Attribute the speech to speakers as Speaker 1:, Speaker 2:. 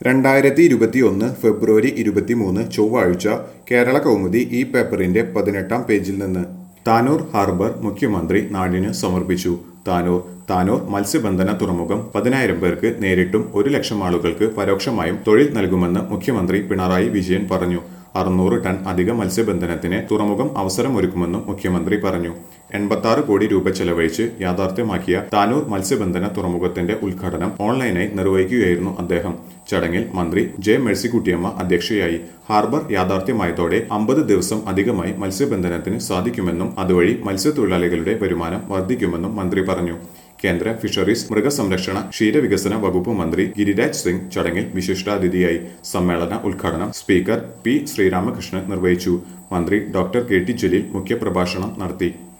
Speaker 1: രണ്ടായിരത്തി ഇരുപത്തിയൊന്ന് ഫെബ്രുവരി ഇരുപത്തിമൂന്ന് ചൊവ്വാഴ്ച കേരള കൗമുദി ഈ പേപ്പറിന്റെ പതിനെട്ടാം പേജിൽ നിന്ന് താനൂർ ഹാർബർ മുഖ്യമന്ത്രി നാടിന് സമർപ്പിച്ചു താനൂർ താനൂർ മത്സ്യബന്ധന തുറമുഖം പതിനായിരം പേർക്ക് നേരിട്ടും ഒരു ലക്ഷം ആളുകൾക്ക് പരോക്ഷമായും തൊഴിൽ നൽകുമെന്ന് മുഖ്യമന്ത്രി പിണറായി വിജയൻ പറഞ്ഞു അറുന്നൂറ് ടൺ അധിക മത്സ്യബന്ധനത്തിന് തുറമുഖം അവസരമൊരുക്കുമെന്നും മുഖ്യമന്ത്രി പറഞ്ഞു എൺപത്തി കോടി രൂപ ചെലവഴിച്ച് യാഥാർത്ഥ്യമാക്കിയ താനൂർ മത്സ്യബന്ധന തുറമുഖത്തിന്റെ ഉദ്ഘാടനം ഓൺലൈനായി നിർവഹിക്കുകയായിരുന്നു അദ്ദേഹം ചടങ്ങിൽ മന്ത്രി ജെ മേഴ്സിക്കുട്ടിയമ്മ അധ്യക്ഷയായി ഹാർബർ യാഥാർത്ഥ്യമായതോടെ അമ്പത് ദിവസം അധികമായി മത്സ്യബന്ധനത്തിന് സാധിക്കുമെന്നും അതുവഴി മത്സ്യത്തൊഴിലാളികളുടെ വരുമാനം വർദ്ധിക്കുമെന്നും മന്ത്രി പറഞ്ഞു കേന്ദ്ര ഫിഷറീസ് മൃഗസംരക്ഷണ ക്ഷീരവികസന വകുപ്പ് മന്ത്രി ഗിരിരാജ് സിംഗ് ചടങ്ങിൽ വിശിഷ്ടാതിഥിയായി സമ്മേളന ഉദ്ഘാടനം സ്പീക്കർ പി ശ്രീരാമകൃഷ്ണൻ നിർവഹിച്ചു മന്ത്രി ഡോക്ടർ കെ ടി ജലീൽ മുഖ്യപ്രഭാഷണം നടത്തി